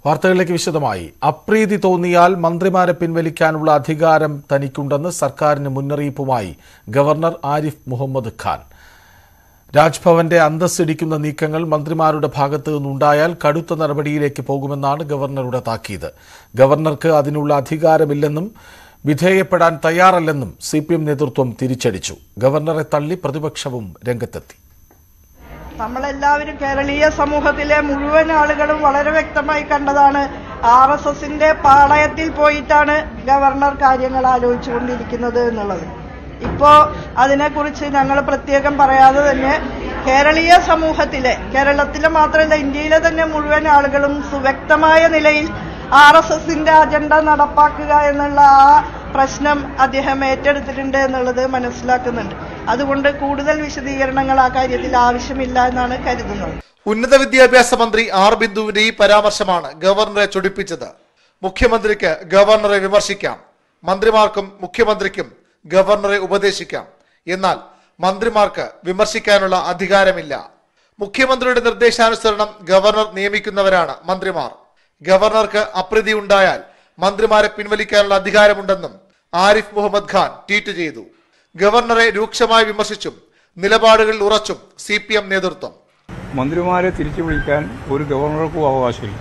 വാർത്തകളിലേക്ക് വിശദമായി അപ്രീതി തോന്നിയാൽ മന്ത്രിമാരെ പിൻവലിക്കാനുള്ള അധികാരം തനിക്കുണ്ടെന്ന് സർക്കാരിന് മുന്നറിയിപ്പുമായി ഗവർണർ ആരിഫ് മുഹമ്മദ് ഖാൻ രാജ്ഭവന്റെ അന്തസ്സിടിക്കുന്ന നീക്കങ്ങൾ മന്ത്രിമാരുടെ ഭാഗത്തു നിന്നുണ്ടായാൽ കടുത്ത നടപടിയിലേക്ക് പോകുമെന്നാണ് ഗവർണറുടെ താക്കീത് ഗവർണർക്ക് അതിനുള്ള അധികാരമില്ലെന്നും വിധേയപ്പെടാൻ തയ്യാറല്ലെന്നും സി നേതൃത്വം തിരിച്ചടിച്ചു ഗവർണറെ തള്ളി പ്രതിപക്ഷവും രംഗത്തെത്തി നമ്മളെല്ലാവരും കേരളീയ സമൂഹത്തിലെ മുഴുവൻ ആളുകളും വളരെ വ്യക്തമായി കണ്ടതാണ് ആർ എസ് എസിന്റെ പാളയത്തിൽ പോയിട്ടാണ് ഗവർണർ കാര്യങ്ങൾ ആലോചിച്ചുകൊണ്ടിരിക്കുന്നത് എന്നുള്ളത് ഇപ്പോ അതിനെക്കുറിച്ച് ഞങ്ങൾ പ്രത്യേകം പറയാതെ തന്നെ കേരളീയ സമൂഹത്തിലെ കേരളത്തിലെ മാത്രമല്ല ഇന്ത്യയിലെ തന്നെ മുഴുവൻ ആളുകളും സുവ്യക്തമായ നിലയിൽ ആർ എസ് എസിന്റെ അജണ്ട നടപ്പാക്കുക എന്നുള്ള ആ പ്രശ്നം അദ്ദേഹം ഏറ്റെടുത്തിട്ടുണ്ട് എന്നുള്ളത് മനസ്സിലാക്കുന്നുണ്ട് അതുകൊണ്ട് കൂടുതൽ വിശദീകരണങ്ങൾ ആ കാര്യത്തിൽ ആവശ്യമില്ല എന്നാണ് കരുതുന്നത് ഉന്നത വിദ്യാഭ്യാസ മന്ത്രി ആർ ബിന്ദുവിന്റെ ഈ പരാമർശമാണ് ഗവർണറെ ചൊടിപ്പിച്ചത് മുഖ്യമന്ത്രിക്ക് ഗവർണറെ വിമർശിക്കാം മന്ത്രിമാർക്കും മുഖ്യമന്ത്രിക്കും ഗവർണറെ ഉപദേശിക്കാം എന്നാൽ മന്ത്രിമാർക്ക് വിമർശിക്കാനുള്ള അധികാരമില്ല മുഖ്യമന്ത്രിയുടെ നിർദ്ദേശാനുസരണം ഗവർണർ നിയമിക്കുന്നവരാണ് മന്ത്രിമാർ ഗവർണർക്ക് അപ്രീതി ഉണ്ടായാൽ മന്ത്രിമാരെ പിൻവലിക്കാനുള്ള അധികാരമുണ്ടെന്നും ആരിഫ് മുഹമ്മദ് ഖാൻ ട്വീറ്റ് ചെയ്തു ഗവർണറെ രൂക്ഷമായി വിമർശിച്ചും നിലപാടുകളിൽ ഉറച്ചും സി നേതൃത്വം മന്ത്രിമാരെ തിരിച്ചു വിളിക്കാൻ ഒരു ഗവർണർക്കും അവകാശമില്ല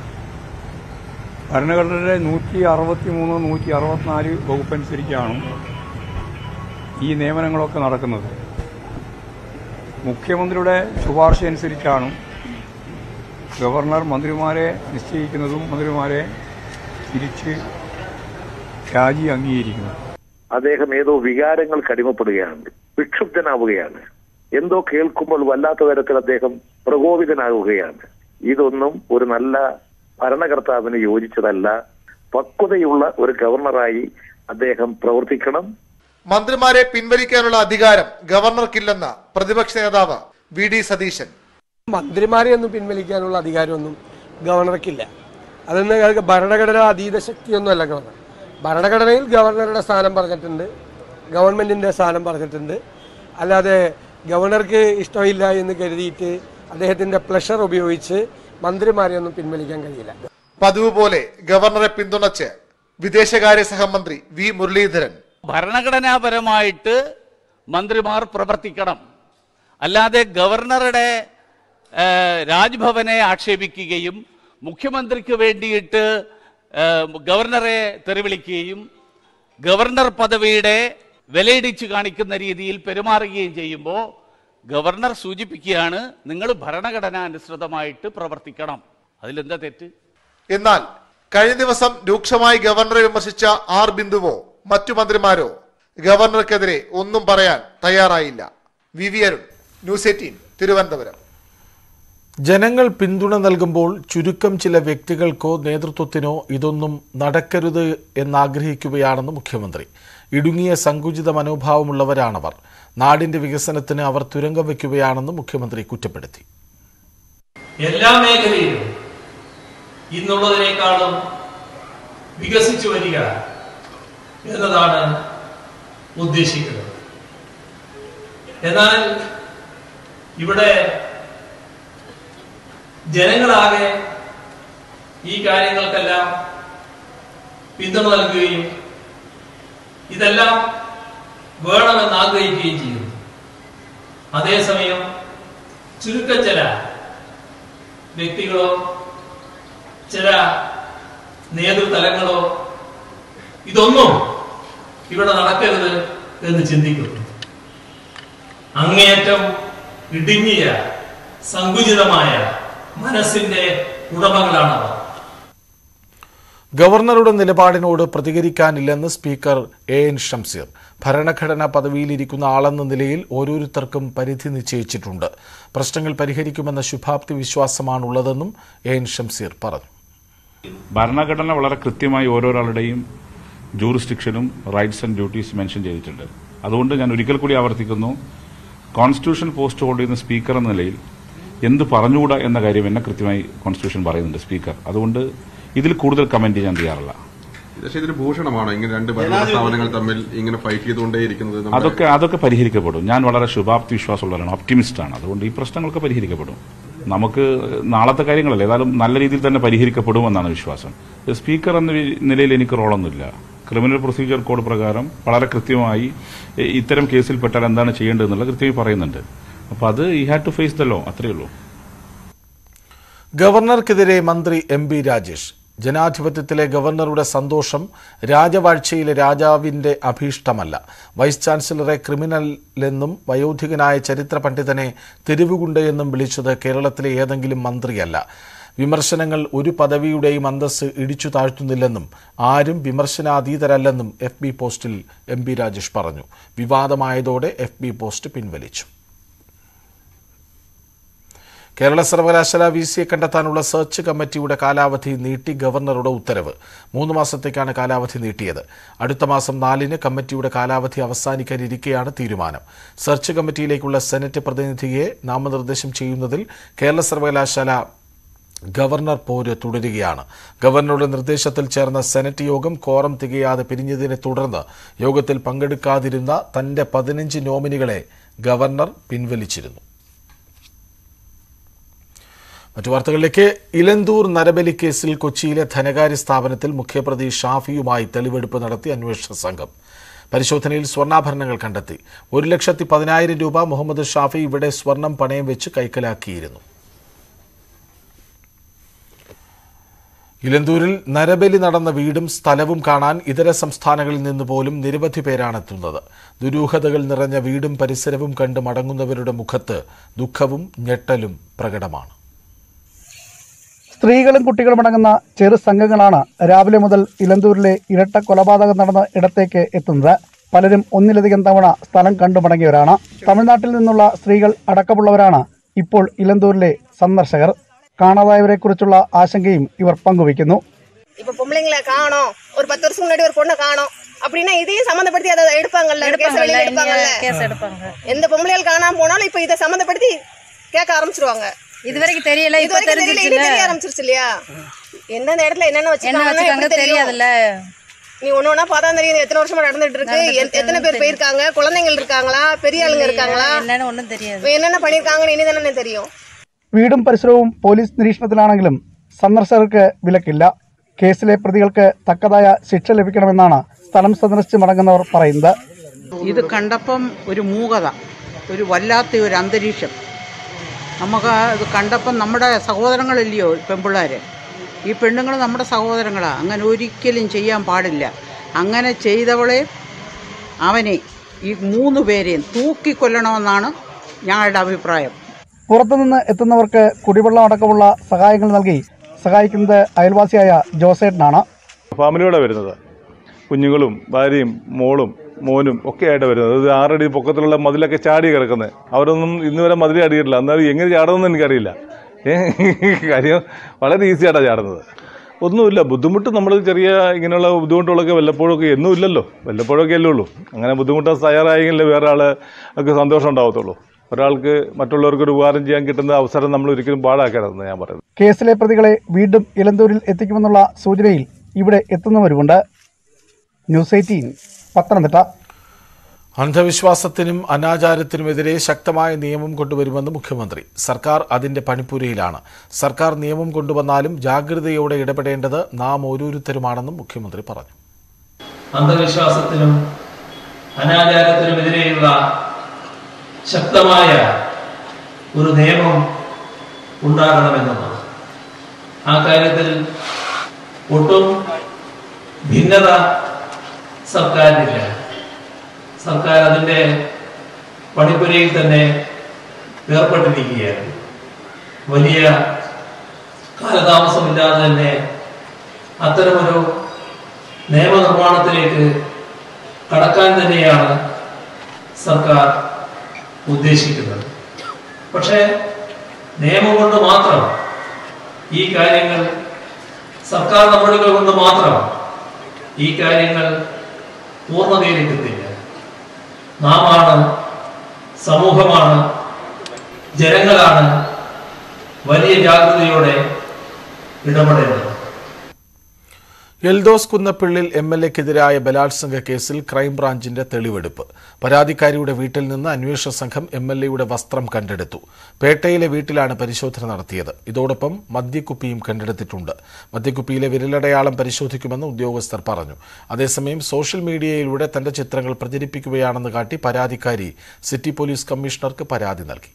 ഭരണഘടനയുടെ നൂറ്റി അറുപത്തി മൂന്ന് നൂറ്റി അറുപത്തിനാല് വകുപ്പനുസരിച്ചാണ് ഈ നിയമനങ്ങളൊക്കെ നടക്കുന്നത് മുഖ്യമന്ത്രിയുടെ ശുപാർശ അനുസരിച്ചാണ് ഗവർണർ മന്ത്രിമാരെ നിശ്ചയിക്കുന്നതും മന്ത്രിമാരെ തിരിച്ച് രാജി അംഗീകരിക്കുന്നത് അദ്ദേഹം ഏതോ വികാരങ്ങൾക്ക് അടിമപ്പെടുകയാണ് വിക്ഷുബ്ധനാവുകയാണ് എന്തോ കേൾക്കുമ്പോൾ വല്ലാത്ത തരത്തിൽ അദ്ദേഹം പ്രകോപിതനാകുകയാണ് ഇതൊന്നും ഒരു നല്ല ഭരണകർത്താവിന് യോജിച്ചതല്ല പക്വതയുള്ള ഒരു ഗവർണറായി അദ്ദേഹം പ്രവർത്തിക്കണം മന്ത്രിമാരെ പിൻവലിക്കാനുള്ള അധികാരം ഗവർണർക്കില്ലെന്ന് പ്രതിപക്ഷ നേതാവ് വി ഡി സതീശൻ മന്ത്രിമാരെ ഒന്നും പിൻവലിക്കാനുള്ള അധികാരമൊന്നും ഗവർണർക്കില്ല അതൊന്നും ഞങ്ങൾക്ക് ഭരണഘടനാ അതീത ശക്തിയൊന്നുമല്ല ഗവർണർ ഭരണഘടനയിൽ ഗവർണറുടെ സ്ഥാനം പറഞ്ഞിട്ടുണ്ട് ഗവൺമെന്റിന്റെ സ്ഥാനം പറഞ്ഞിട്ടുണ്ട് അല്ലാതെ ഗവർണർക്ക് ഇഷ്ടമില്ല എന്ന് കരുതിയിട്ട് അദ്ദേഹത്തിന്റെ പ്ലഷർ ഉപയോഗിച്ച് മന്ത്രിമാരെ ഒന്നും പിൻവലിക്കാൻ കഴിയില്ല പതിവ് പോലെ ഗവർണറെ പിന്തുണച്ച് വിദേശകാര്യ സഹമന്ത്രി വി മുരളീധരൻ ഭരണഘടനാപരമായിട്ട് മന്ത്രിമാർ പ്രവർത്തിക്കണം അല്ലാതെ ഗവർണറുടെ ആ, രാജ്ഭവനെ ആക്ഷേപിക്കുകയും മുഖ്യമന്ത്രിക്ക് വേണ്ടിയിട്ട് ആ, ഗവർണറെ തെറിവിളിക്കുകയും ഗവർണർ പദവിയുടെ വിലയിടിച്ച് കാണിക്കുന്ന രീതിയിൽ പെരുമാറുകയും ചെയ്യുമ്പോൾ ഗവർണർ സൂചിപ്പിക്കുകയാണ് നിങ്ങൾ ഭരണഘടനാനുസൃതമായിട്ട് പ്രവർത്തിക്കണം അതിലെന്താ തെറ്റ് എന്നാൽ കഴിഞ്ഞ ദിവസം രൂക്ഷമായി ഗവർണറെ വിമർശിച്ച ആർ ബിന്ദുവോ മറ്റു മന്ത്രിമാരോ ഗവർണർക്കെതിരെ ഒന്നും പറയാൻ തയ്യാറായില്ല V V Arun news eighteen Thiruvananthapuram ജനങ്ങൾ പിന്തുണ നൽകുമ്പോൾ ചുരുക്കം ചില വ്യക്തികൾക്കോ നേതൃത്വത്തിനോ ഇതൊന്നും നടക്കരുത് എന്നാഗ്രഹിക്കുകയാണെന്ന് മുഖ്യമന്ത്രി ഇടുങ്ങിയ സങ്കുചിത മനോഭാവമുള്ളവരാണവർ നാടിന്റെ വികസനത്തിന് അവർ തുരങ്കം വയ്ക്കുകയാണെന്ന് മുഖ്യമന്ത്രി കുറ്റപ്പെടുത്തി എല്ലാ മേഖലയിലും ഇന്നുള്ളതിനേക്കാളും വികസിച്ചു വരിക എന്നതാണ് ഉദ്ദേശിക്കുന്നത് എന്നാൽ ഇവിടെ ജനങ്ങളാകെ ഈ കാര്യങ്ങൾക്കെല്ലാം പിന്തുണ നൽകുകയും ഇതെല്ലാം വേണമെന്ന് ആഗ്രഹിക്കുകയും ചെയ്യുന്നു അതേസമയം ചുരുക്കം ചില വ്യക്തികളോ ചില നേതൃതലങ്ങളോ ഇതൊന്നും ഇവിടെ നടക്കരുത് എന്ന് ചിന്തിക്കുന്നു അങ്ങേയറ്റം ഇടുങ്ങിയ സങ്കുചിതമായ മനസ്സിന്റെ ഉടമകളാണവർ ഗവർണറുടെ നിലപാടിനോട് പ്രതികരിക്കാനില്ലെന്ന് സ്പീക്കർ എ എൻ ഷംസീർ ഭരണഘടനാ പദവിയിലിരിക്കുന്ന ആളെന്ന നിലയിൽ ഓരോരുത്തർക്കും പരിധി നിശ്ചയിച്ചിട്ടുണ്ട് പ്രശ്നങ്ങൾ പരിഹരിക്കുമെന്ന ശുഭാപ്തി വിശ്വാസമാണുള്ളതെന്നും എ എൻ ഷംസീർ പറഞ്ഞു ഭരണഘടന വളരെ കൃത്യമായി ഓരോരാളുടെയും ജൂറിസ്ഡിക്ഷനും റൈറ്റ്സ് ആൻഡ് ഡ്യൂട്ടീസ് മെൻഷൻ ചെയ്തിട്ടുണ്ട് അതുകൊണ്ട് ഞാൻ ഒരിക്കൽ കൂടി ആവർത്തിക്കുന്നു കോൺസ്റ്റിറ്റ്യൂഷൻ പോസ്റ്റ് ഹോൾഡ് ചെയ്യുന്ന സ്പീക്കർ എന്ന നിലയിൽ എന്ത് പറഞ്ഞുകൂടാ എന്ന കാര്യം എന്നെ കൃത്യമായി കോൺസ്റ്റിറ്റ്യൂഷൻ പറയുന്നുണ്ട് സ്പീക്കർ അതുകൊണ്ട് ഇതിൽ കൂടുതൽ കമന്റ് ചെയ്യാൻ തയ്യാറല്ല പക്ഷേ ഇതൊരു ഭൂഷണമാണോ ഇങ്ങനെ രണ്ട് ഭരണ സ്ഥാപനങ്ങൾ തമ്മിൽ ഇങ്ങനെ ഫൈറ്റ് ചെയ്തുകൊണ്ടേയിരിക്കുന്നത് നമ്മുടെ- അതൊക്കെ അതൊക്കെ പരിഹരിക്കപ്പെടും ഞാൻ വളരെ ശുഭാപ്തി വിശ്വാസമുള്ളവരാണ് ഓപ്റ്റിമിസ്റ്റ് ആണ് അതുകൊണ്ട് ഈ പ്രശ്നങ്ങളൊക്കെ പരിഹരിക്കപ്പെടും നമുക്ക് നാളത്തെ കാര്യങ്ങളല്ലേ ഏതായാലും നല്ല രീതിയിൽ തന്നെ പരിഹരിക്കപ്പെടുമെന്നാണ് വിശ്വാസം സ്പീക്കർ എന്ന നിലയിൽ എനിക്ക് റോളൊന്നുമില്ല ക്രിമിനൽ പ്രൊസീജിയർ കോഡ് പ്രകാരം വളരെ കൃത്യമായി ഇ- ഇത്തരം കേസിൽപ്പെട്ടാൽ എന്താണ് ചെയ്യേണ്ടതെന്നുള്ളത് കൃത്യമായി പറയുന്നുണ്ട് അപ്പോൾ അത് ഈ had to face the law അത്രയേ ഉള്ളൂ ഗവർണർക്കെതിരെ മന്ത്രി എം ബി രാജേഷ് ജനാധിപത്യത്തിലെ ഗവർണറുടെ സന്തോഷം രാജവാഴ്ചയിലെ രാജാവിന്റെ അഭീഷ്ടമല്ല വൈസ് ചാൻസലറെ ക്രിമിനലെന്നും വയോധികനായ ചരിത്ര പണ്ഡിതനെ തെരുവുകുണ്ടയെന്നും വിളിച്ചത് കേരളത്തിലെ ഏതെങ്കിലും മന്ത്രിയല്ല വിമർശനങ്ങൾ ഒരു പദവിയുടെയും അന്തസ്സ് ഇടിച്ചു താഴ്ത്തുന്നില്ലെന്നും ആരും വിമർശനാതീതരല്ലെന്നും എഫ് ബി പോസ്റ്റിൽ എം ബി രാജേഷ് പറഞ്ഞു വിവാദമായതോടെ എഫ് ബി പോസ്റ്റ് പിൻവലിച്ചു കേരള സർവകലാശാല വി സിയെ കണ്ടെത്താനുള്ള സെർച്ച് കമ്മിറ്റിയുടെ കാലാവധി നീട്ടി ഗവർണറുടെ ഉത്തരവ് മൂന്ന് മാസത്തേക്കാണ് കാലാവധി നീട്ടിയത് അടുത്ത മാസം നാലിന് കമ്മിറ്റിയുടെ കാലാവധി അവസാനിക്കാനിരിക്കെയാണ് തീരുമാനം സെർച്ച് കമ്മിറ്റിയിലേക്കുള്ള സെനറ്റ് പ്രതിനിധിയെ നാമനിർദ്ദേശം ചെയ്യുന്നതിൽ കേരള സർവകലാശാല ഗവർണർ പോര് തുടരുകയാണ് ഗവർണറുടെ നിർദ്ദേശത്തിൽ ചേർന്ന സെനറ്റ് യോഗം കോറം തികയാതെ പിരിഞ്ഞതിനെ തുടർന്ന് യോഗത്തിൽ പങ്കെടുക്കാതിരുന്ന തന്റെ പതിനഞ്ച് നോമിനികളെ ഗവർണർ പിൻവലിച്ചിരുന്നു മറ്റു വാർത്തകളിലേക്ക് ഇലന്തൂർ നരബലി കേസിൽ കൊച്ചിയിലെ ധനകാര്യ സ്ഥാപനത്തിൽ മുഖ്യപ്രതി ഷാഫിയുമായി തെളിവെടുപ്പ് നടത്തി അന്വേഷണ സംഘം പരിശോധനയിൽ സ്വർണ്ണാഭരണങ്ങൾ കണ്ടെത്തി ഒരു ലക്ഷത്തി പതിനായിരം രൂപ മുഹമ്മദ് ഷാഫി ഇവിടെ സ്വർണം പണയം വെച്ച് കൈക്കലാക്കിയിരുന്നു ഇലന്തൂരിൽ നരബലി നടന്ന വീടും സ്ഥലവും കാണാൻ ഇതര സംസ്ഥാനങ്ങളിൽ നിന്ന് പോലും നിരവധി പേരാണ് എത്തുന്നത് ദുരൂഹതകൾ നിറഞ്ഞ വീടും പരിസരവും കണ്ട് മടങ്ങുന്നവരുടെ മുഖത്ത് ദുഃഖവും ഞെട്ടലും പ്രകടമാണ് സ്ത്രീകളും കുട്ടികളും അടങ്ങുന്ന ചെറു സംഘങ്ങളാണ് രാവിലെ മുതൽ ഇലന്തൂരിലെ ഇരട്ട കൊലപാതകം നടന്ന ഇടത്തേക്ക് എത്തുന്നത് പലരും ഒന്നിലധികം തവണ സ്ഥലം കണ്ടു മടങ്ങിയവരാണ് തമിഴ്നാട്ടിൽ നിന്നുള്ള സ്ത്രീകൾ അടക്കമുള്ളവരാണ് ഇപ്പോൾ ഇലന്തൂരിലെ സന്ദർശകർ കാണാതായവരെ കുറിച്ചുള്ള ആശങ്കയും ഇവർ പങ്കുവയ്ക്കുന്നു இப்ப பொம்பளைங்களை காணோம் ஒரு பத்து வருஷம் முன்னாடி ஒரு பொண்ணை காணோம் அப்படின்னா இதையும் சம்மந்தப்படுத்தி அதை எடுப்பாங்கல்ல கேஸ் வெளியில எடுப்பாங்கல்ல கேஸ் எடுப்பாங்க எந்த பொம்பளைகள் காணாம போனாலும் இப்ப இதை சம்மந்தப்படுத்தி கேட்க ஆரம்பிச்சிருவாங்க இது வரைக்கும் தெரியல இது இப்ப வரைக்கும் தெரியல இனி தெரிஞ்சிருச்சுல தெரிய ஆரம்பிச்சிருச்சு இல்லையா எந்தெந்த இடத்துல என்னென்ன என்ன வச்சிருக்காங்கன்னு வச்சுக்காங்க எப்படி தெரியும் தெரியாதுல்ல நீ ஒண்ணு ஒண்ணா பார்த்தா தெரியும் இது எத்தனை வருஷமா நடந்துட்டு இருக்கு எத்- எத்தனை பேர் போயிருக்காங்க குழந்தைகள் இருக்காங்களா பெரிய ஆளுங்க இருக்காங்களா என்னன்னு ஒண்ணும் தெரியாது இவன் என்னென்ன பண்ணிருக்காங்கன்னு இனி தானே தெரியும் വീടും പരിസരവും പോലീസ് നിരീക്ഷണത്തിലാണെങ്കിലും സന്ദർശകർക്ക് വിലക്കില്ല കേസിലെ പ്രതികൾക്ക് തക്കതായ ശിക്ഷ ലഭിക്കണമെന്നാണ് സ്ഥലം സന്ദർശിച്ച് മടങ്ങുന്നവർ പറയുന്നത് ഇത് കണ്ടപ്പം ഒരു മൂകത ഒരു വല്ലാത്ത ഒരു അന്തരീക്ഷം നമുക്ക് ആ ഇത് കണ്ടപ്പം നമ്മുടെ സഹോദരങ്ങളല്ലയോ പെൺപിള്ളേർ ഈ പെണ്ണുങ്ങൾ നമ്മുടെ സഹോദരങ്ങളാണ് അങ്ങനെ ഒരിക്കലും ചെയ്യാൻ പാടില്ല അങ്ങനെ ചെയ്തവളെ അവനെ ഈ മൂന്ന് പേരെയും തൂക്കിക്കൊല്ലണമെന്നാണ് ഞങ്ങളുടെ അഭിപ്രായം പുറത്തുനിന്ന് എത്തുന്നവർക്ക് കുടിവെള്ളം അടക്കമുള്ള സഹായങ്ങൾ നൽകി സഹായിക്കുന്നത് അയൽവാസിയായ ജോസേട്ടനാണ് ഫാമിലിയോടെ വരുന്നത് കുഞ്ഞുങ്ങളും ഭാര്യയും മോളും മോനും ഒക്കെ ആയിട്ട് വരുന്നത് ഇത് ആറടി പൊക്കത്തിലുള്ള മതിലൊക്കെ ചാടി കിടക്കുന്നത് അവരൊന്നും ഇന്ന് വരെ മതിൽ ചാടിയിട്ടില്ല എന്നാലും എങ്ങനെ ചാടുന്നതെന്ന് എനിക്കറിയില്ല ഏ, കാര്യം വളരെ ഈസിയായിട്ടാണ് ചാടുന്നത് ഒന്നുമില്ല ബുദ്ധിമുട്ട് നമ്മൾ ചെറിയ ഇങ്ങനെയുള്ള ബുദ്ധിമുട്ടുകളൊക്കെ വല്ലപ്പോഴൊക്കെ എന്നും ഇല്ലല്ലോ വല്ലപ്പോഴൊക്കെ അല്ലേ ഉള്ളൂ അങ്ങനെ ബുദ്ധിമുട്ട് തയ്യാറായെങ്കിലേ വേറെ ആൾ ഒക്കെ സന്തോഷം ഉണ്ടാവത്തുള്ളൂ ഒരാൾക്ക് മറ്റുള്ളവർക്ക് ഒരു ഉപകാരം ചെയ്യാൻ കിട്ടുന്ന അവസരം നമ്മൾ ഒരിക്കലും പാഴാക്കരുതെന്ന് ഞാൻ പറയുന്നത് കേസിലെ പ്രതികളെ വീണ്ടും ഇലന്തൂരിൽ എത്തിക്കുമെന്നുള്ള സൂചനയിൽ ഇവിടെ എത്തുന്നവരുമുണ്ട് ന്യൂസ് എയ്റ്റീൻ പത്തനംതിട്ട അന്ധവിശ്വാസത്തിനും അനാചാരത്തിനുമെതിരെ ശക്തമായ നിയമം കൊണ്ടുവരുമെന്ന് മുഖ്യമന്ത്രി സർക്കാർ അതിന്റെ പണിപ്പുരയിലാണ് സർക്കാർ നിയമം കൊണ്ടുവന്നാലും ജാഗ്രതയോടെ ഇടപെടേണ്ടത് നാം ഓരോരുത്തരുമാണെന്നും മുഖ്യമന്ത്രി പറഞ്ഞു അന്ധവിശ്വാസത്തിനും അനാചാരത്തിനുമെതിരെയുള്ള ശക്തമായ ഒരു നിയമം ഉണ്ടാകണമെന്നതാണ് ആ കാര്യത്തിൽ ഒട്ടും ഭിന്നത സർക്കാരിനില്ല സർക്കാർ അതിൻ്റെ പണിപ്പുരയിൽ തന്നെ ഏർപ്പെട്ടിരിക്കുകയാണ് വലിയ കാലതാമസമില്ലാതെ തന്നെ അത്തരമൊരു നിയമനിർമ്മാണത്തിലേക്ക് കടക്കാൻ തന്നെയാണ് സർക്കാർ ഉദ്ദേശിക്കുന്നത് പക്ഷേ നിയമം കൊണ്ട് മാത്രം ഈ കാര്യങ്ങൾ സർക്കാർ നടപടികൾ കൊണ്ട് മാത്രം ഈ കാര്യങ്ങൾ പൂർണ്ണതയിലെത്തുന്നില്ല നാമാണ് സമൂഹമാണ് ജനങ്ങളാണ് വലിയ ജാഗ്രതയോടെ ഇടപെടേണ്ടത് എൽദോസ് കുന്നപ്പിള്ളിൽ എം എൽ എക്കെതിരായ ബലാത്സംഗ കേസിൽ ക്രൈംബ്രാഞ്ചിന്റെ തെളിവെടുപ്പ് പരാതിക്കാരിയുടെ വീട്ടിൽ നിന്ന് അന്വേഷണ സംഘം എം എൽ എയുടെ വസ്ത്രം കണ്ടെടുത്തു പേട്ടയിലെ വീട്ടിലാണ് പരിശോധന നടത്തിയത് ഇതോടൊപ്പം മദ്യക്കുപ്പിയും കണ്ടെടുത്തിട്ടുണ്ട് മദ്യക്കുപ്പിയിലെ വിരലടയാളം പരിശോധിക്കുമെന്ന് ഉദ്യോഗസ്ഥർ പറഞ്ഞു അതേസമയം സോഷ്യൽ മീഡിയയിലൂടെ തന്റെ ചിത്രങ്ങൾ പ്രചരിപ്പിക്കുകയാണെന്ന് കാട്ടി പരാതിക്കാരി സിറ്റി പോലീസ് കമ്മീഷണർക്ക് പരാതി നൽകി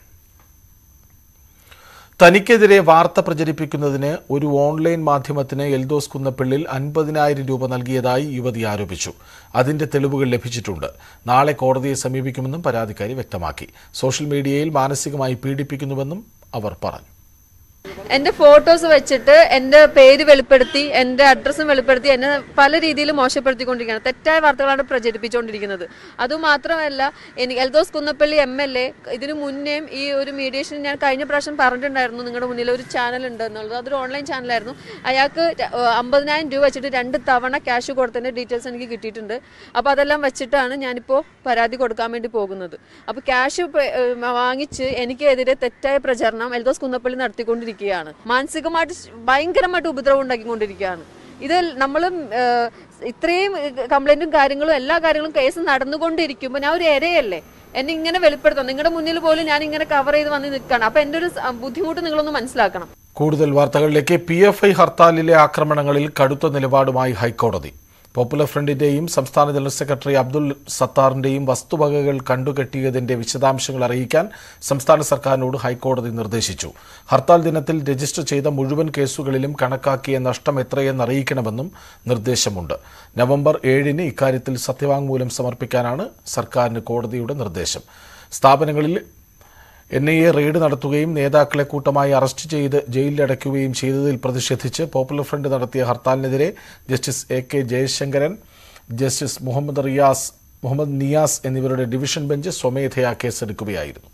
തനിക്കെതിരെ വാർത്ത പ്രചരിപ്പിക്കുന്നതിന് ഒരു ഓൺലൈൻ മാധ്യമത്തിന് എൽദോസ് കുന്നപ്പിള്ളിൽ അൻപതിനായിരം രൂപ നൽകിയതായി യുവതി ആരോപിച്ചു അതിന്റെ തെളിവുകൾ ലഭിച്ചിട്ടുണ്ട് നാളെ കോടതിയെ സമീപിക്കുമെന്നും പരാതിക്കാരി വ്യക്തമാക്കി സോഷ്യൽ മീഡിയയിൽ മാനസികമായി പീഡിപ്പിക്കുന്നുവെന്നും അവർ പറഞ്ഞു എന്റെ ഫോട്ടോസ് വെച്ചിട്ട് എന്റെ പേര് വെളിപ്പെടുത്തി എന്റെ അഡ്രസ്സും വെളിപ്പെടുത്തി എന്നെ പല രീതിയിൽ മോശപ്പെടുത്തിക്കൊണ്ടിരിക്കുകയാണ് തെറ്റായ വാർത്തകളാണ് പ്രചരിപ്പിച്ചുകൊണ്ടിരിക്കുന്നത് അതുമാത്രമല്ല എനിക്ക് Eldhose Kunnappilly M L A ഇതിനു മുന്നേയും ഈ ഒരു മീഡിയേഷൻ ഞാൻ കഴിഞ്ഞ പ്രാവശ്യം പറഞ്ഞിട്ടുണ്ടായിരുന്നു നിങ്ങളുടെ മുന്നിൽ ഒരു ചാനൽ ഉണ്ട് എന്നുള്ളത് അതൊരു ഓൺലൈൻ ചാനലായിരുന്നു അയാൾക്ക് ര- ഏഹ് അമ്പതിനായിരം രൂപ വെച്ചിട്ട് രണ്ട് തവണ ക്യാഷ് കൊടുത്തതിന്റെ ഡീറ്റെയിൽസ് എനിക്ക് കിട്ടിയിട്ടുണ്ട് അപ്പോൾ അതെല്ലാം വെച്ചിട്ടാണ് ഞാനിപ്പോൾ പരാതി കൊടുക്കാൻ വേണ്ടി പോകുന്നത് അപ്പോൾ ക്യാഷ് വാങ്ങിച്ച് എനിക്കെതിരെ തെറ്റായ പ്രചരണം എൽദോസ് കുന്നപ്പള്ളി നടത്തിക്കൊണ്ടിരിക്കുകയാണ് മാനസികമായിട്ട് സ് ഭയങ്കരമായിട്ട് ഉപദ്രവം ഉണ്ടാക്കിക്കൊണ്ടിരിക്കുകയാണ് ഇത് നമ്മൾ ഇത്രയും കംപ്ലൈന്റും കാര്യങ്ങളും എല്ലാ കാര്യങ്ങളും കേസ് നടന്നുകൊണ്ടിരിക്കുമ്പോൾ ഞാൻ ഒരു ഇരയല്ലേ എന്നെ ഇങ്ങനെ വെളിപ്പെടുത്താം നിങ്ങളുടെ മുന്നിൽ പോലും ഞാൻ ഇങ്ങനെ കവർ ചെയ്ത് വന്ന് നിൽക്കുകയാണ് അപ്പൊ എന്റെ ഒരു സ- ബുദ്ധിമുട്ട് നിങ്ങളൊന്ന് മനസ്സിലാക്കണം കൂടുതൽ വാർത്തകളിലേക്ക് പി എഫ് ഐ ഹർത്താലിലെ ആക്രമണങ്ങളിൽ കടുത്ത നിലപാടുമായി ഹൈക്കോടതി പോപ്പുലർ ഫ്രണ്ടിന്റെയും സംസ്ഥാന ജനറൽ സെക്രട്ടറി അബ്ദുൾ സത്താറിന്റെയും വസ്തുവകകൾ കണ്ടുകെട്ടിയതിന്റെ വിശദാംശങ്ങൾ അറിയിക്കാൻ സംസ്ഥാന സർക്കാരിനോട് ഹൈക്കോടതി നിർദ്ദേശിച്ചു ഹർത്താൽ ദിനത്തിൽ രജിസ്റ്റർ ചെയ്ത മുഴുവൻ കേസുകളിലും കണക്കാക്കിയ നഷ്ടം എത്രയെന്ന് അറിയിക്കണമെന്നും നിർദ്ദേശമുണ്ട് നവംബർ ഏഴിന് ഇക്കാര്യത്തിൽ സത്യവാങ്മൂലം സമർപ്പിക്കാനാണ് സർക്കാരിന് കോടതിയുടെ നിർദ്ദേശം സ്ഥാപനങ്ങളിൽ എൻ ഐ എ റെയ്ഡ് നടത്തുകയും നേതാക്കളെ കൂട്ടമായി അറസ്റ്റ് ചെയ്ത് ജയിലിലടയ്ക്കുകയും ചെയ്തതിൽ പ്രതിഷേധിച്ച് പോപ്പുലർ ഫ്രണ്ട് നടത്തിയ ഹർത്താലിനെതിരെ justice A K Jayasankaran justice Mohammed Riyas Mohammed Niyas എന്നിവരുടെ ഡിവിഷൻ ബെഞ്ച് സ്വമേധയാ കേസെടുക്കുകയായിരുന്നു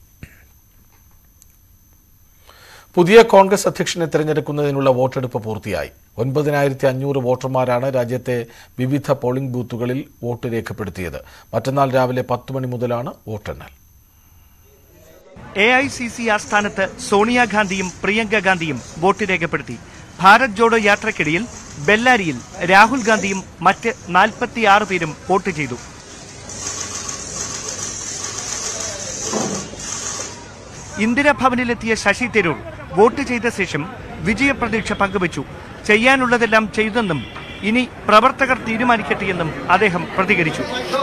പുതിയ കോൺഗ്രസ് അധ്യക്ഷനെ തെരഞ്ഞെടുക്കുന്നതിനുള്ള വോട്ടെടുപ്പ് പൂർത്തിയായി ഒൻപതിനായിരത്തി അഞ്ഞൂറ് വോട്ടർമാരാണ് രാജ്യത്തെ വിവിധ പോളിംഗ് ബൂത്തുകളിൽ വോട്ട് രേഖപ്പെടുത്തിയത് മറ്റന്നാൾ രാവിലെ പത്ത് മണി മുതലാണ് വോട്ടെണ്ണൽ എ ഐ സി സി ആസ്ഥാനത്ത് സോണിയാഗാന്ധിയും പ്രിയങ്ക ഗാന്ധിയും വോട്ട് രേഖപ്പെടുത്തി ഭാരത് ജോഡോ യാത്രക്കിടയിൽ ബെല്ലാരിയിൽ രാഹുൽ ഗാന്ധിയും മറ്റ് നാൽപ്പത്തിയാറ് പേരും വോട്ട് ചെയ്തു ഇന്ദിരാഭവനിലെത്തിയ ശശി തരൂർ വോട്ട് ചെയ്ത ശേഷം വിജയപ്രതീക്ഷ പങ്കുവച്ചു ചെയ്യാനുള്ളതെല്ലാം ചെയ്തെന്നും ഇനി പ്രവർത്തകർ തീരുമാനിക്കട്ടെയെന്നും അദ്ദേഹം പ്രതികരിച്ചു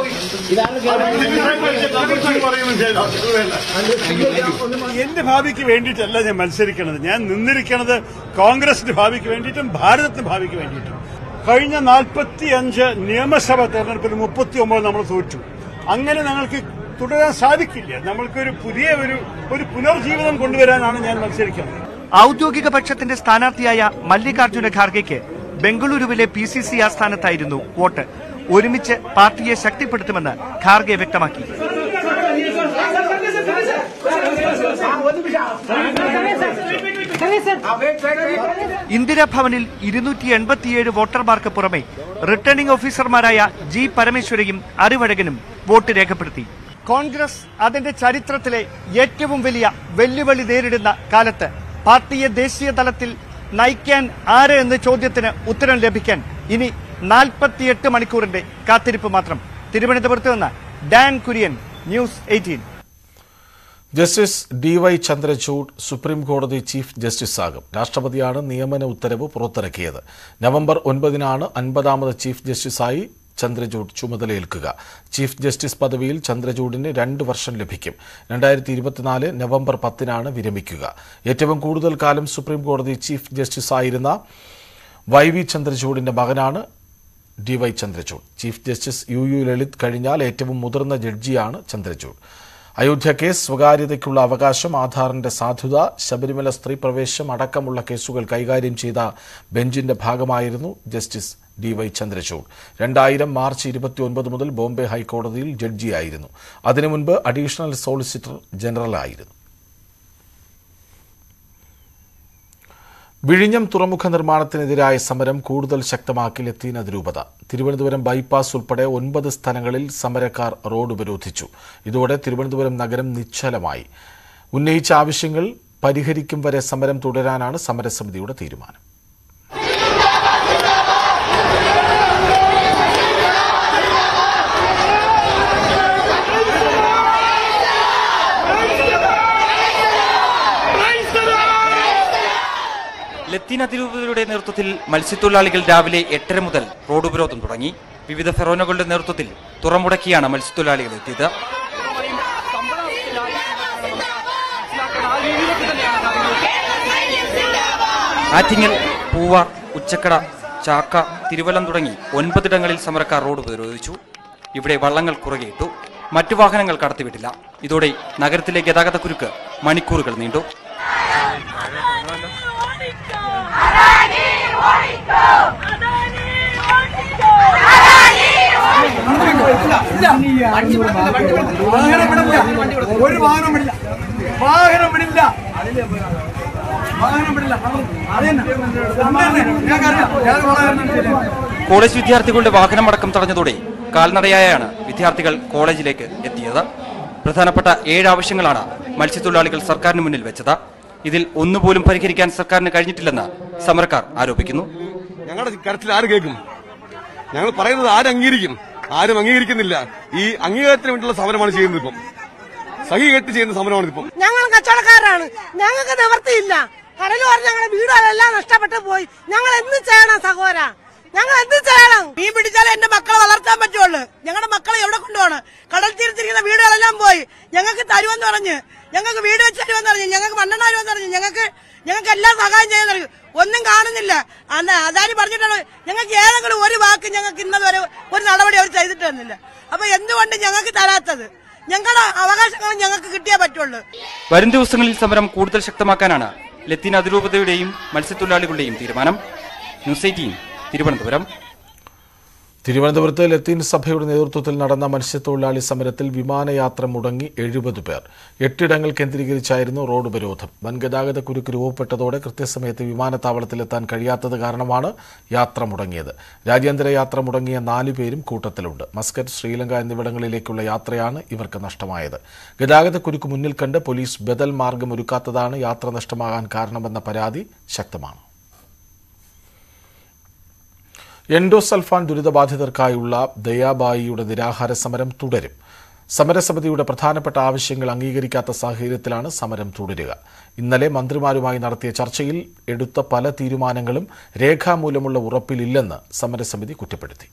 എന്റെ ഭാവിക്ക് വേണ്ടിയിട്ടല്ല ഞാൻ മത്സരിക്കുന്നത് ഞാൻ നിന്നിരിക്കുന്നത് കോൺഗ്രസിന്റെ ഭാവിക്ക് വേണ്ടിയിട്ടും ഭാരതത്തിന്റെ ഭാവിക്ക് വേണ്ടിയിട്ടും കഴിഞ്ഞ നാൽപ്പത്തി അഞ്ച് നിയമസഭാ തെരഞ്ഞെടുപ്പിൽ മുപ്പത്തി ഒമ്പത് നമ്മൾ തോറ്റു അങ്ങനെ ഞങ്ങൾക്ക് തുടരാൻ സാധിക്കില്ല നമ്മൾക്കൊരു പുതിയ ഒരു ഒരു പുനർജീവിതം കൊണ്ടുവരാനാണ് ഞാൻ മത്സരിക്കുന്നത് ഔദ്യോഗിക പക്ഷത്തിന്റെ സ്ഥാനാർത്ഥിയായ മല്ലികാർജുന ഖാർഗെക്ക് ബംഗളൂരുവിലെ പി സി സി ആസ്ഥാനത്തായിരുന്നു വോട്ട് ഒരുമിച്ച് പാർട്ടിയെ ശക്തിപ്പെടുത്തുമെന്ന് ഖാർഗെ വ്യക്തമാക്കി ഇന്ദിരാഭവനിൽ ഇരുന്നൂറ്റി എൺപത്തിയേഴ് വോട്ടർമാർക്ക് പുറമെ റിട്ടേണിംഗ് ഓഫീസർമാരായ ജി പരമേശ്വരയും അറിവഴകനും വോട്ട് രേഖപ്പെടുത്തി കോൺഗ്രസ് അതിന്റെ ചരിത്രത്തിലെ ഏറ്റവും വലിയ വെല്ലുവിളി നേരിടുന്ന കാലത്ത് പാർട്ടിയെ ദേശീയ തലത്തിൽ നയിക്കാൻ ആര് എന്ന ചോദ്യത്തിന് ഉത്തരം ലഭിക്കാൻ ഇനി നാൽപ്പത്തിയെട്ട് മണിക്കൂറിന്റെ കാത്തിരിപ്പ് മാത്രം തിരുവനന്തപുരത്ത് നിന്ന് Dan Kurian news eighteen justice D Y Chandrachud supreme കോടതി ചീഫ് ജസ്റ്റിസ് ആകും രാഷ്ട്രപതിയാണ് നിയമന ഉത്തരവ് പുറത്തിറക്കിയത് നവംബർ ഒൻപതിനാണ് അൻപതാമത് ചീഫ് ജസ്റ്റിസായി ചന്ദ്രചൂഡ് ചുമതലയേൽക്കുക ചീഫ് ജസ്റ്റിസ് പദവിയിൽ ചന്ദ്രചൂഡിന് രണ്ട് വർഷം ലഭിക്കും രണ്ടായിരത്തി ഇരുപത്തിനാല് നവംബർ പത്തിനാണ് വിരമിക്കുക ഏറ്റവും കൂടുതൽ കാലം സുപ്രീം കോടതി ചീഫ് ജസ്റ്റിസായിരുന്ന വൈ വി ചന്ദ്രചൂഡിന്റെ മകനാണ് D Y Chandrachud chief justice U U Lalit കഴിഞ്ഞാൽ ഏറ്റവും മുതിർന്ന ജഡ്ജിയാണ് ചന്ദ്രചൂഡ് അയോധ്യ കേസ് സ്വകാര്യതയ്ക്കുള്ള അവകാശം ആധാറിന്റെ സാധുത ശബരിമല സ്ത്രീ പ്രവേശം അടക്കമുള്ള കേസുകൾ കൈകാര്യം ചെയ്ത ബെഞ്ചിന്റെ ഭാഗമായിരുന്നു ജസ്റ്റിസ് ഡി വൈ ചന്ദ്രചൂഡ് രണ്ടായിരം മാർച്ച് ഇരുപത്തിയൊൻപത് മുതൽ ബോംബെ ഹൈക്കോടതിയിൽ ജഡ്ജിയായിരുന്നു അതിനു മുൻപ് അഡീഷണൽ സോളിസിറ്റർ ജനറലായിരുന്നു വിഴിഞ്ഞം തുറമുഖ നിർമ്മാണത്തിനെതിരായ സമരം കൂടുതൽ ശക്തമാക്കി ലത്തീൻ അതിരൂപത തിരുവനന്തപുരം ബൈപ്പാസ് ഉൾപ്പെടെ ഒൻപത് സ്ഥലങ്ങളിൽ സമരക്കാർ റോഡ് ഉപരോധിച്ചു ഇതോടെ തിരുവനന്തപുരം നഗരം നിശ്ചലമായി ഉന്നയിച്ച ആവശ്യങ്ങൾ പരിഹരിക്കും വരെ സമരം തുടരാനാണ് സമരസമിതിയുടെ തീരുമാനം ലത്തീൻ അതിരൂപതയുടെ നേതൃത്വത്തിൽ മത്സ്യത്തൊഴിലാളികൾ രാവിലെ എട്ടര മുതൽ റോഡ് ഉപരോധം തുടങ്ങി വിവിധ ഫെറോനകളുടെ നേതൃത്വത്തിൽ തുറമുടക്കിയാണ് മത്സ്യത്തൊഴിലാളികൾ എത്തിയത് ആറ്റിങ്ങൽ പൂവാർ ഉച്ചക്കട ചാക്ക തിരുവല്ലം തുടങ്ങി ഒൻപതിടങ്ങളിൽ സമരക്കാർ റോഡ് ഉപരോധിച്ചു ഇവിടെ വള്ളങ്ങൾ കുറുകെയിട്ടു മറ്റു വാഹനങ്ങൾ കടത്തിവിട്ടില്ല ഇതോടെ നഗരത്തിലെ ഗതാഗതക്കുരുക്ക് മണിക്കൂറുകൾ നീണ്ടു ഒരു വാഹനം വിടില്ല വാഹനം വിടില്ല വാഹനം വിടില്ല അതന്നെ ഞങ്ങൾക്കറിയാം ഞാൻ വളരെ കോളേജ് വിദ്യാർത്ഥികളുടെ വാഹനമടക്കം തടഞ്ഞതോടെ കാൽനടയായാണ് വിദ്യാർത്ഥികൾ കോളേജിലേക്ക് എത്തിയത് പ്രധാനപ്പെട്ട ഏഴ് ആവശ്യങ്ങളാണ് മത്സ്യത്തൊഴിലാളികൾ സർക്കാരിന് മുന്നിൽ വെച്ചത് ഇതിൽ ഒന്നുപോലും പരിഹരിക്കാൻ സർക്കാരിന് കഴിഞ്ഞിട്ടില്ലെന്ന് സമരക്കാർ ആരോപിക്കുന്നു ഞങ്ങളുടെ കരത്തിൽ ആര് കേൾക്കും ഞങ്ങൾ പറയുന്നത് ആര് അംഗീകരിക്കും ആരും അംഗീകരിക്കുന്നില്ല ഈ അംഗീകാരത്തിന് വേണ്ടിയുള്ള സമരമാണ് ചെയ്യുന്നത് ഇപ്പം സഹീകെട്ട് ചെയ്യുന്ന സമരമാണ് ഇപ്പം ഞങ്ങൾ കച്ചവടക്കാരാണ് ഞങ്ങൾക്ക് നിവർത്തിയില്ല കടൽ പറഞ്ഞ ഞങ്ങളുടെ വീടുകളെല്ലാം നഷ്ടപ്പെട്ടു പോയി ഞങ്ങൾ എന്ത് ചെയ്യണം സഹോദര ഞങ്ങൾ എന്ത് ചെയ്യണം മീൻ പിടിച്ചാലേ എന്റെ മക്കളെ വളർത്താൻ പറ്റുള്ളൂ ഞങ്ങളുടെ മക്കളെ എവിടെ കൊണ്ടുപോകണം കടൽ തീരത്തിരിക്കുന്ന വീടുകളെല്ലാം പോയി ഞങ്ങൾക്ക് തരുമെന്ന് പറഞ്ഞ് ഞങ്ങൾക്ക് വീട് വെച്ച് തരുമെന്ന് പറഞ്ഞു ഞങ്ങൾക്ക് മണ്ണെണ്ണ തരുമെന്ന് പറഞ്ഞു ഞങ്ങൾക്ക് ഞങ്ങൾക്ക് എല്ലാം സഹായം ചെയ്യാൻ തുടങ്ങി ഒന്നും കാണുന്നില്ല അന്ന് അദാനി പറഞ്ഞിട്ടാണ് ഞങ്ങൾക്ക് ഏതെങ്കിലും ഒരു വാക്ക് ഞങ്ങൾക്ക് ഇന്നത് വരെ ഒരു നടപടി അവർ ചെയ്തിട്ട് തന്നില്ല അപ്പൊ എന്തുകൊണ്ട് ഞങ്ങൾക്ക് തരാത്തത് ഞങ്ങളുടെ അവകാശങ്ങൾ ഞങ്ങൾക്ക് കിട്ടിയേ പറ്റുള്ളൂ വരും ദിവസങ്ങളിൽ സമരം കൂടുതൽ ശക്തമാക്കാനാണ് ലത്തീൻ അതിരൂപതയുടെയും മത്സ്യത്തൊഴിലാളികളുടെയും തീരുമാനം ന്യൂസ് എയ്റ്റീൻ തിരുവനന്തപുരം തിരുവനന്തപുരത്ത് ലത്തീൻ സഭയുടെ നേതൃത്വത്തിൽ നടന്ന മത്സ്യത്തൊഴിലാളി സമരത്തിൽ വിമാനയാത്ര മുടങ്ങി എഴുപത് പേർ എട്ടിടങ്ങൾ കേന്ദ്രീകരിച്ചായിരുന്നു റോഡ് ഉപരോധം വൻ ഗതാഗത കുരുക്ക് രൂപപ്പെട്ടതോടെ കൃത്യസമയത്ത് വിമാനത്താവളത്തിലെത്താൻ കഴിയാത്തത് കാരണമാണ് യാത്ര മുടങ്ങിയത് രാജ്യാന്തര യാത്ര മുടങ്ങിയ നാലു പേരും കൂട്ടത്തിലുണ്ട് മസ്കറ്റ് ശ്രീലങ്ക എന്നിവിടങ്ങളിലേക്കുള്ള യാത്രയാണ് ഇവർക്ക് നഷ്ടമായത് ഗതാഗത കുരുക്ക് മുന്നിൽ കണ്ട് പോലീസ് ബദൽ മാർഗം ഒരുക്കാത്തതാണ് യാത്ര നഷ്ടമാകാൻ കാരണമെന്ന പരാതി ശക്തമാണ് എൻഡോസൾഫാൻ ദുരിതബാധിതർക്കായുള്ള ദയാബായിയുടെ നിരാഹാര സമരം തുടരും സമരസമിതിയുടെ പ്രധാനപ്പെട്ട ആവശ്യങ്ങൾ അംഗീകരിക്കാത്ത സാഹചര്യത്തിലാണ് സമരം തുടരുക ഇന്നലെ മന്ത്രിമാരുമായി നടത്തിയ ചർച്ചയിൽ എടുത്ത പല തീരുമാനങ്ങളും രേഖാമൂലമുള്ള ഉറപ്പിലില്ലെന്ന് സമരസമിതി കുറ്റപ്പെടുത്തി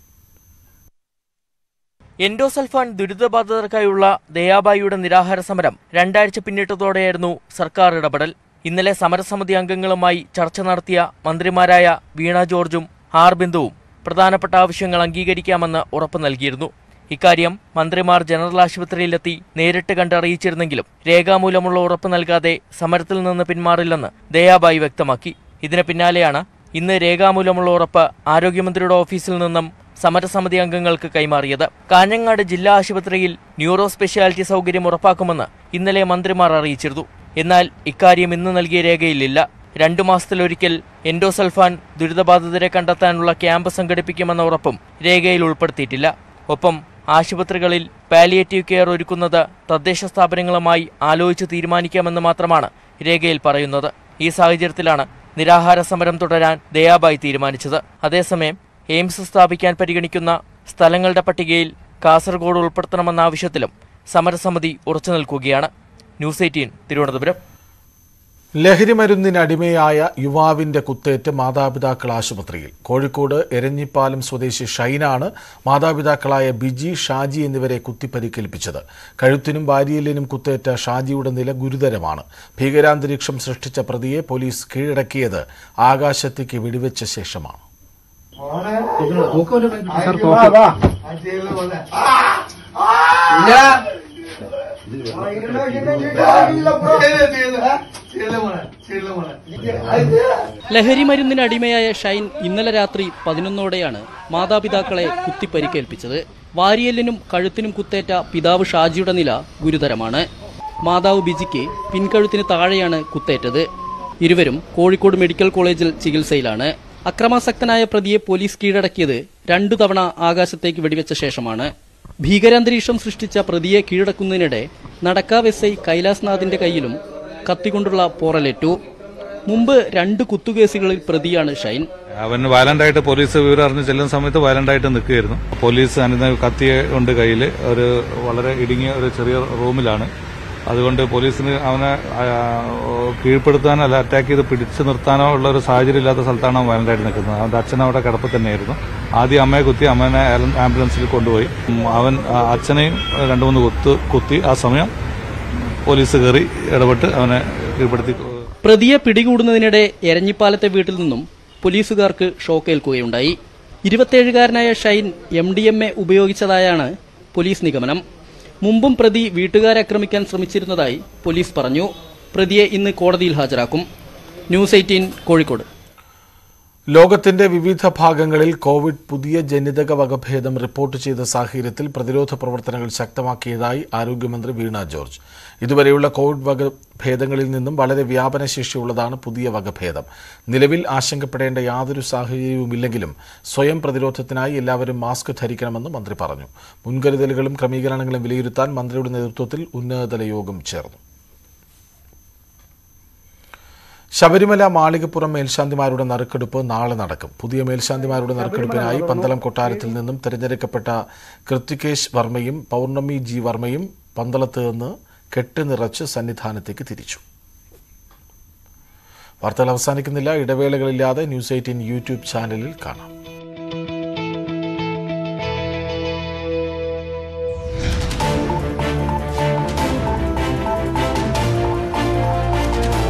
എൻഡോസൾഫാൻ ദുരിതബാധിതർക്കായുള്ള ദയാബായിയുടെ നിരാഹാര സമരം രണ്ടാഴ്ച പിന്നിട്ടതോടെയായിരുന്നു സർക്കാർ ഇടപെടൽ ഇന്നലെ സമരസമിതി അംഗങ്ങളുമായി ചർച്ച നടത്തിയ മന്ത്രിമാരായ വീണ ജോർജും ആർ ബിന്ദുവും പ്രധാനപ്പെട്ട ആവശ്യങ്ങൾ അംഗീകരിക്കാമെന്ന് ഉറപ്പ് നൽകിയിരുന്നു ഇക്കാര്യം മന്ത്രിമാർ ജനറൽ ആശുപത്രിയിലെത്തി നേരിട്ട് കണ്ട് അറിയിച്ചിരുന്നെങ്കിലും രേഖാമൂലമുള്ള ഉറപ്പ് നൽകാതെ സമരത്തിൽ നിന്ന് പിന്മാറില്ലെന്ന് ദയാബായി വ്യക്തമാക്കി ഇതിന് പിന്നാലെയാണ് ഇന്ന് രേഖാമൂലമുള്ള ഉറപ്പ് ആരോഗ്യമന്ത്രിയുടെ ഓഫീസിൽ നിന്നും സമരസമിതി അംഗങ്ങൾക്ക് കൈമാറിയത് കാഞ്ഞങ്ങാട് ജില്ലാ ആശുപത്രിയിൽ ന്യൂറോ സ്പെഷ്യാലിറ്റി സൗകര്യം ഉറപ്പാക്കുമെന്ന് ഇന്നലെ മന്ത്രിമാർ അറിയിച്ചിരുന്നു എന്നാൽ ഇക്കാര്യം ഇന്ന് നൽകിയ രേഖയിലില്ല രണ്ടു മാസത്തിലൊരിക്കൽ എൻഡോസൾഫാൻ ദുരിതബാധിതരെ കണ്ടെത്താനുള്ള ക്യാമ്പ് സംഘടിപ്പിക്കുമെന്ന ഉറപ്പും രേഖയിൽ ഉൾപ്പെടുത്തിയിട്ടില്ല ഒപ്പം ആശുപത്രികളിൽ പാലിയേറ്റീവ് കെയർ ഒരുക്കുന്നത് തദ്ദേശ സ്ഥാപനങ്ങളുമായി ആലോചിച്ച് തീരുമാനിക്കാമെന്ന് മാത്രമാണ് രേഖയിൽ പറയുന്നത് ഈ സാഹചര്യത്തിലാണ് നിരാഹാര സമരം തുടരാൻ ദയാബായി തീരുമാനിച്ചത് അതേസമയം എയിംസ് സ്ഥാപിക്കാൻ പരിഗണിക്കുന്ന സ്ഥലങ്ങളുടെ പട്ടികയിൽ കാസർഗോഡ് ഉൾപ്പെടുത്തണമെന്ന ആവശ്യത്തിലും സമരസമിതി ഉറച്ചു നിൽക്കുകയാണ് ന്യൂസ് എയ്റ്റീൻ തിരുവനന്തപുരം ലഹരിമരുന്നിന് അടിമയായ യുവാവിന്റെ കുത്തേറ്റ് മാതാപിതാക്കൾ ആശുപത്രിയിൽ കോഴിക്കോട് എരഞ്ഞിപ്പാലം സ്വദേശി ഷൈനാണ് മാതാപിതാക്കളായ ബിജി ഷാജി എന്നിവരെ കുത്തിപ്പരിക്കേൽപ്പിച്ചത് കഴുത്തിനും വാരിയലിനും കുത്തേറ്റ ഷാജിയുടെ നില ഗുരുതരമാണ് ഭീകരാന്തരീക്ഷം സൃഷ്ടിച്ച പ്രതിയെ പോലീസ് കീഴടക്കിയത് ആകാശത്തേക്ക് വെടിവെച്ച ശേഷമാണ് ലഹരി മരുന്നിന് അടിമയായ ഷൈൻ ഇന്നലെ രാത്രി പതിനൊന്നോടെയാണ് മാതാപിതാക്കളെ കുത്തിപ്പരിക്കേൽപ്പിച്ചത് വാരിയലിനും കഴുത്തിനും കുത്തേറ്റ പിതാവ് ഷാജിയുടെ നില ഗുരുതരമാണ് മാതാവ് ബിജിക്ക് പിൻകഴുത്തിന് താഴെയാണ് കുത്തേറ്റത് ഇരുവരും കോഴിക്കോട് മെഡിക്കൽ കോളേജിൽ ചികിത്സയിലാണ് അക്രമാസക്തനായ പ്രതിയെ പോലീസ് കീഴടക്കിയത് രണ്ടു തവണ ആകാശത്തേക്ക് വെടിവെച്ച ശേഷമാണ് ഭീകരാന്തരീക്ഷം സൃഷ്ടിച്ച പ്രതിയെ കീഴടക്കുന്നതിനിടെ നടക്കാവ് എസ് ഐ കൈലാസ്നാഥിന്റെ കയ്യിലും കത്തിക്കൊണ്ടുള്ള പോറലേറ്റു മുമ്പ് രണ്ട് കുത്തുകേസുകളിൽ പ്രതിയാണ് ഷൈൻ അവൻ വയലന്റായിട്ട് പോലീസ് വിവരം അറിഞ്ഞ് ചെല്ലുന്ന സമയത്ത് വയലന്റായിട്ട് നിൽക്കുകയായിരുന്നു പോലീസ് അനിത കത്തിയ ഉണ്ട് കയ്യിൽ ഒരു വളരെ ഇടുങ്ങിയ ഒരു ചെറിയ റൂമിലാണ് അതുകൊണ്ട് പോലീസിന് അവനെ ആ, കീഴ്പ്പെടുത്താനോ അല്ല അറ്റാക്ക് ചെയ്ത് പിടിച്ചു നിർത്താനോ ഉള്ള ഒരു സാഹചര്യം ഇല്ലാത്ത സ്ഥലത്താണ് അവൻ വയലൻ്റായിട്ട് നിൽക്കുന്നത് അവൻ്റെ അച്ഛൻ അവിടെ കിടപ്പ് തന്നെയായിരുന്നു ആദ്യം അമ്മയെ കുത്തി അമ്മേനെ ആംബു- ആംബുലൻസിൽ കൊണ്ടുപോയി ഉം, അവൻ ആ, അച്ഛനെയും രണ്ട് മൂന്ന് കുത്ത് കുത്തി ആ സമയം പോലീസ് കയറി ഇടപെട്ട് അവനെ കീഴ്പ്പെടുത്തി പ്രതിയെ പിടികൂടുന്നതിനിടെ എരഞ്ഞിപ്പാലത്തെ വീട്ടിൽ നിന്നും പോലീസുകാർക്ക് ഷോക്കേൽക്കുകയുണ്ടായി ഇരുപത്തേഴുകാരനായ Shine M D M A ഉപയോഗിച്ചതായാണ് പോലീസ് നിഗമനം മുമ്പും പ്രതി വീട്ടുകാരെ ആക്രമിക്കാൻ ശ്രമിച്ചിരുന്നതായി പോലീസ് പറഞ്ഞു പ്രതിയെ ഇന്ന് കോടതിയിൽ ഹാജരാക്കും ന്യൂസ് എയ്റ്റീൻ കോഴിക്കോട് ലോകത്തിന്റെ വിവിധ ഭാഗങ്ങളിൽ കോവിഡ് പുതിയ ജനിതക വകഭേദം റിപ്പോർട്ട് ചെയ്ത സാഹചര്യത്തിൽ പ്രതിരോധ പ്രവർത്തനങ്ങൾ ശക്തമാക്കിയതായി ആരോഗ്യമന്ത്രി വീണ ജോർജ് ഇതുവരെയുള്ള കോവിഡ് വകഭേദങ്ങളിൽ നിന്നും വളരെ വ്യാപനശേഷിയുള്ളതാണ് പുതിയ വകഭേദം നിലവിൽ ആശങ്കപ്പെടേണ്ട യാതൊരു സാഹചര്യവുമില്ലെങ്കിലും സ്വയം പ്രതിരോധത്തിനായി എല്ലാവരും മാസ്ക് ധരിക്കണമെന്ന് മന്ത്രി പറഞ്ഞു മുൻകരുതലുകളും ക്രമീകരണങ്ങളും വിലയിരുത്താൻ മന്ത്രിയുടെ നേതൃത്വത്തിൽ ഉന്നതതല യോഗം ചേർന്നു ശബരിമല മാളികപ്പുറം മേൽശാന്തിമാരുടെ നറുക്കെടുപ്പ് നാളെ നടക്കും പുതിയ മേൽശാന്തിമാരുടെ നറുക്കെടുപ്പിനായി പന്തളം കൊട്ടാരത്തിൽ നിന്നും തിരഞ്ഞെടുക്കപ്പെട്ട കൃത്തികേശ് വർമ്മയും പൗർണമി ജി വർമ്മയും പന്തളത്ത് നിന്ന് കെട്ട് നിറച്ച് സന്നിധാനത്തേക്ക് തിരിച്ചു വാർത്തകൾ അവസാനിക്കുന്നില്ല ഇടവേളകളില്ലാതെ ന്യൂസ് എയ്റ്റീൻ യൂട്യൂബ് ചാനലിൽ കാണാം